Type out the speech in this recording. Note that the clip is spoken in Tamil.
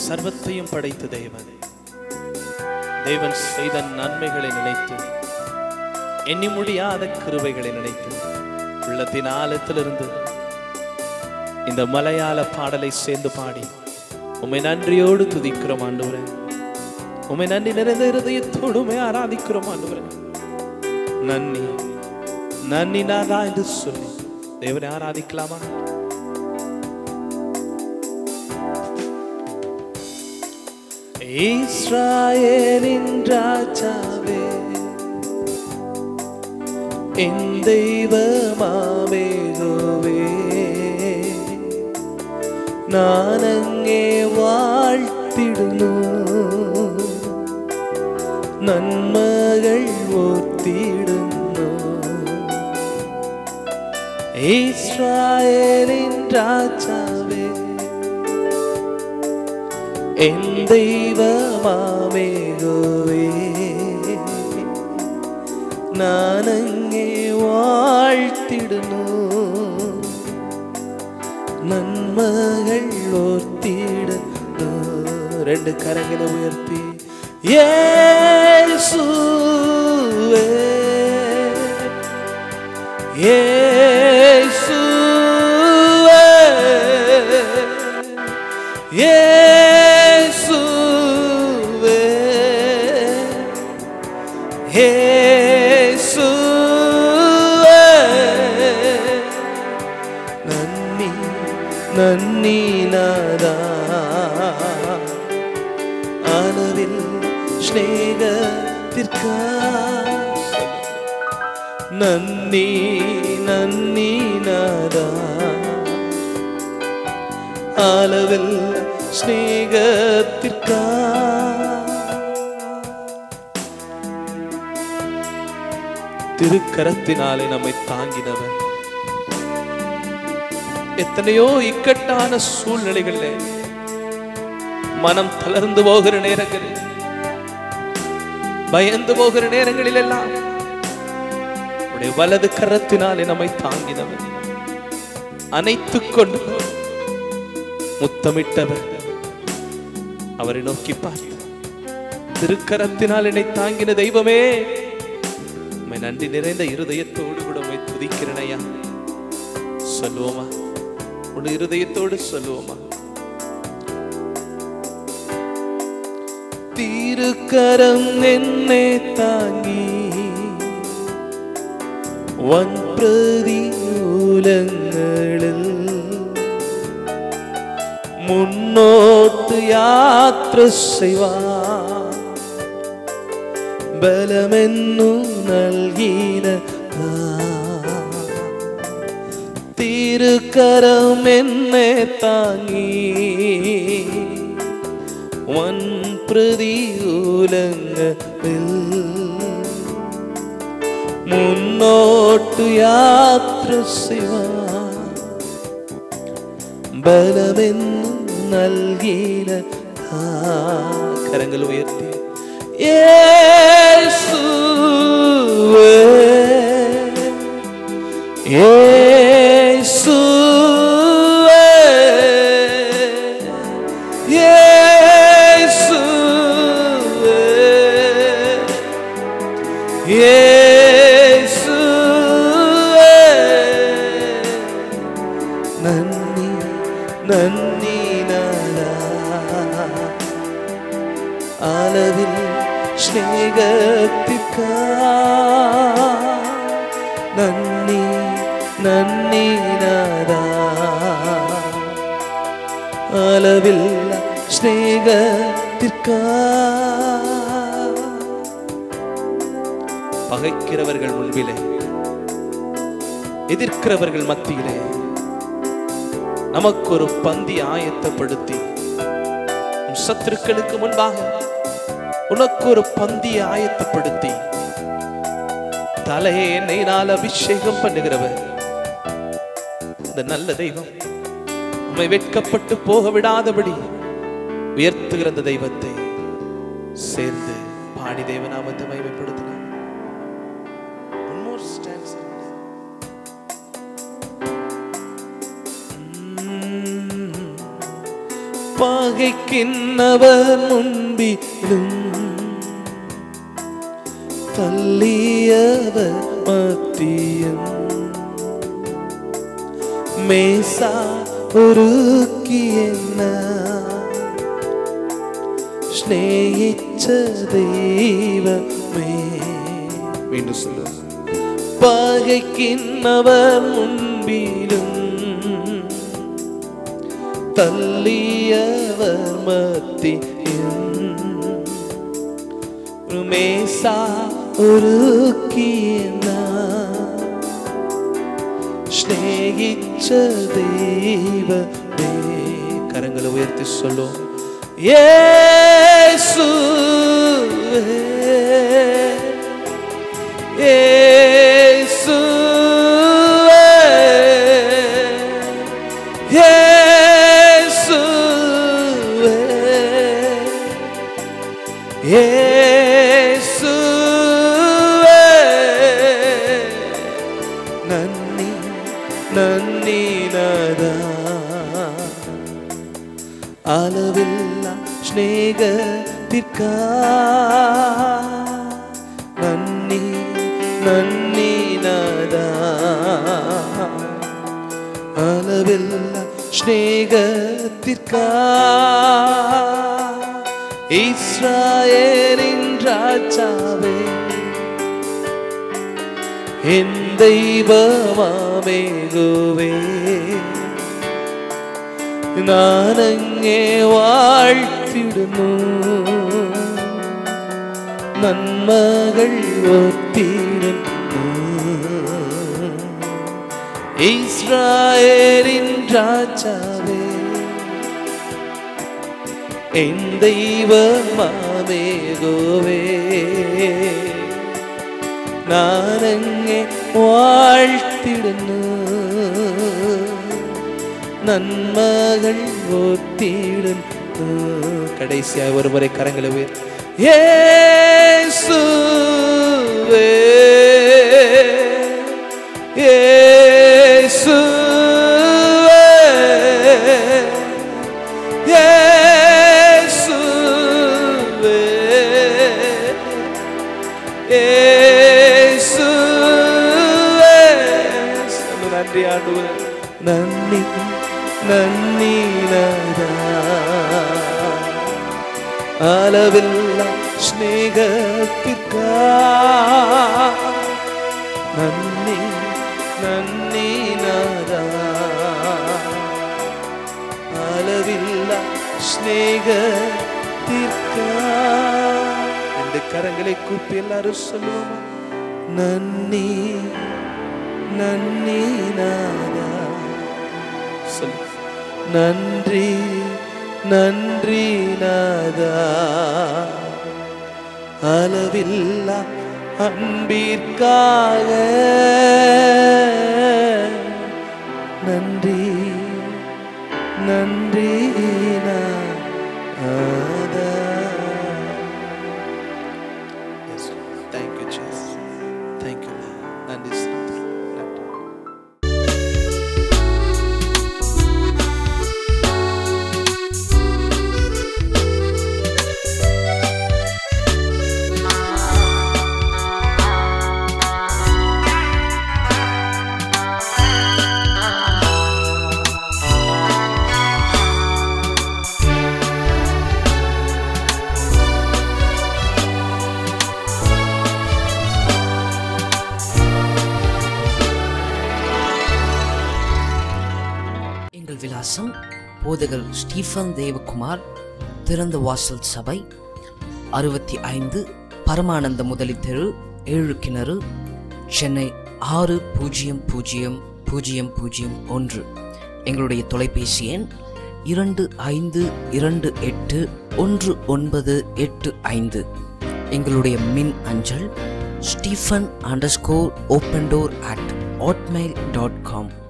சர்வத்தையும் படைத்த தேவன் தேவன் செய்த நன்மைகளை நினைத்து எண்ணி முடியாத கிருபைகளை நினைத்து உள்ளத்தின் ஆழத்திலிருந்து இந்த மலையாள பாடலை சேர்ந்து பாடி உம்மை நன்றியோடு துதிக்கிறோம் ஆண்டவரே உம்மை நன்றி நிறைந்த இருதயத்தோடு உம்மை ஆராதிக்கிறோம் ஆண்டவரே நன்றி நன்றி நாதா என்று சொல்லி தேவனை ஆராதிக்கலாமா இஸ்ராயேலின் ராஜாவே என் தெய்வமாவேகோவே நான் அங்கே வாழ்த்திடுന്നു നന്മകൾ ഓർത്തിടുന്നു ഇസ്രായേലിൻ രാജാവേ എൻ ദൈവമാമേകോവേ നാനങ്ങേ വാഴ്ത്തിടുന്നു നന്മകൾ ഓർത്തിടുന്നു രണ്ട് കരങ്ങളെ ഉയർത്തി യേശുവേ യേശുവേ യേശുവേ യേശുവേ നന്ദി നന്ദി നാദാ அளவில் ஸ்நேகத்திற்கா நன்னி நன்னி நாதா அளவில் ஸ்நேகத்திற்கா திருக்கரத்தினாலே நம்மை தாங்கினவர் எத்தனையோ இக்கட்டான சூழ்நிலைகளிலே மனம் தளர்ந்து போகிற நேரங்களில் பயந்து போகிற நேரங்களில் எல்லாம் உடைய வலது கரத்தினாலே நம்மை தாங்கினவர் அணைத்துக் கொண்டு முத்தமிட்டவர் அவரை நோக்கி பார்த்து திருக்கரத்தினால் என்னை தாங்கின தெய்வமே உம்மை நன்றி நிறைந்த இருதயத்தோடு கூட உம்மை துதிக்கிறனையா சொல்லுவோமா உன் இருதயத்தோடு சொல்லுவோமா திருக்கரம் என்னை தாங்கி വൻപ്രതി മൂലങ്ങളിൽ മുന്നോട്ട് യാത്ര ചെയ്യുവാൻ ബലമെന്നു നൽകിന തിരുക്കരം എന്നെ താങ്ങി വൻ പ്രതികൂലങ്ങളിൽ മുന്നോട്ടു യാത്ര ചെയ്യുവാൻ ബലമെന്നു നൽകിന ആ കരങ്ങൾ ഉയർത്തി യേശുവേ യേശുവേ യേശുവേ യേശുവേ നന്ദി നന്ദി നാദാ அளவில் ஸ்நேகத்திற்கா நன்னி நன்னி நாதா அளவில் ஸ்நேகத்திற்கா பகைக்கிறவர்கள் முன்பிலே எதிர்க்கிறவர்கள் மத்தியிலே நமக்கு ஒரு பந்தி ஆயத்தப்படுத்தி உன் சத்துருக்களுக்கு முன்பாக உனக்கு ஒரு பந்தியை ஆயத்தப்படுத்தி தலையை எண்ணெயினால் அபிஷேகம் பண்ணுகிறவர் இந்த நல்ல தெய்வம் உம்மை வெட்கப்பட்டு போக விடாதபடி உயர்த்துகிற அந்த தெய்வத்தை சேர்ந்து பாடி தேவநாமத்தை மகிமைப்படுத்தினார் One more stanza. பகைக்கின்னவர் முன்பிலும் தள்ளியவர் மத்தியம் மேசா ഒരുക്കി എന്ന സ്നേഹിച്ച ദൈവമേ വീണ്ടും சொல்லு പകയ്ക്കുന്നവർ മുൻപിലും തള്ളിയവർ മത്തിയും മേസ ഒരുക്കിയെന്ന സ്നേഹിച്ച ദൈവമേ കരങ്ങൾ ഉയർത്തി സൊല്ലോ യേശുവേ യേശുവേ യേശുവേ നന്ദി നന്ദി നാദാ அளவில்ல ஸ்நேகத்திற்கா நன்னி நன்னி நாதா அளவில்ல ஸ்நேகத்திற்கா இஸ்ராயேலின் ராஜாவே என் தெய்வமாமேகுவே നാനങ്ങേ വാഴ്ത്തിടുന്നു നന്മകൾ ഒത്തിടുന്നു ഇസ്രായേലിൻ രാജാവേ എൻ ദൈവമാമേകോവേ നാനങ്ങേ വാഴ്ത്തിടുന്നു நன்மகள் ஒத்திடுന്നു கடைசியாக ஒருமுறை கரங்களை உயர் இயேசுவே இயேசுவே இயேசுவே சொல்லு நன்றி ஆண்டவரே நன்றி நன்றி நாதா அளவில்ல സ്നേഹത്തിற்കാ നന്ദി നന്ദി നാദാ அளவில்ல സ്നേഹത്തിற்கா ரெண்டு கரங்களை கூப்பி எல்லாரும் சொல்லுவோமா நன்னி நன்னி நாதா சொல்லு நன்றி நன்றி நாதா அளவில்லா அன்பிற்காக நன்றி நன்றி நாதா Thank you, Jesus. Thank you, Lord. நன்றி ஸ்தோத்திரம். நன்றி எங்கள் விலாசம் போதகர் ஸ்டீஃபன் தேவகுமார் திறந்த வாசல் சபை அறுபத்தி ஐந்து பரமானந்த முதலி தெரு ஏழு கிணறு சென்னை ஆறு பூஜ்ஜியம் பூஜ்ஜியம் பூஜ்ஜியம் பூஜ்ஜியம் ஒன்று எங்களுடைய தொலைபேசி எண் இரண்டு ஐந்து இரண்டு எட்டு ஒன்று ஒன்பது எட்டு ஐந்து எங்களுடைய மின் அஞ்சல் Stephen underscore open door at Hotmail dot com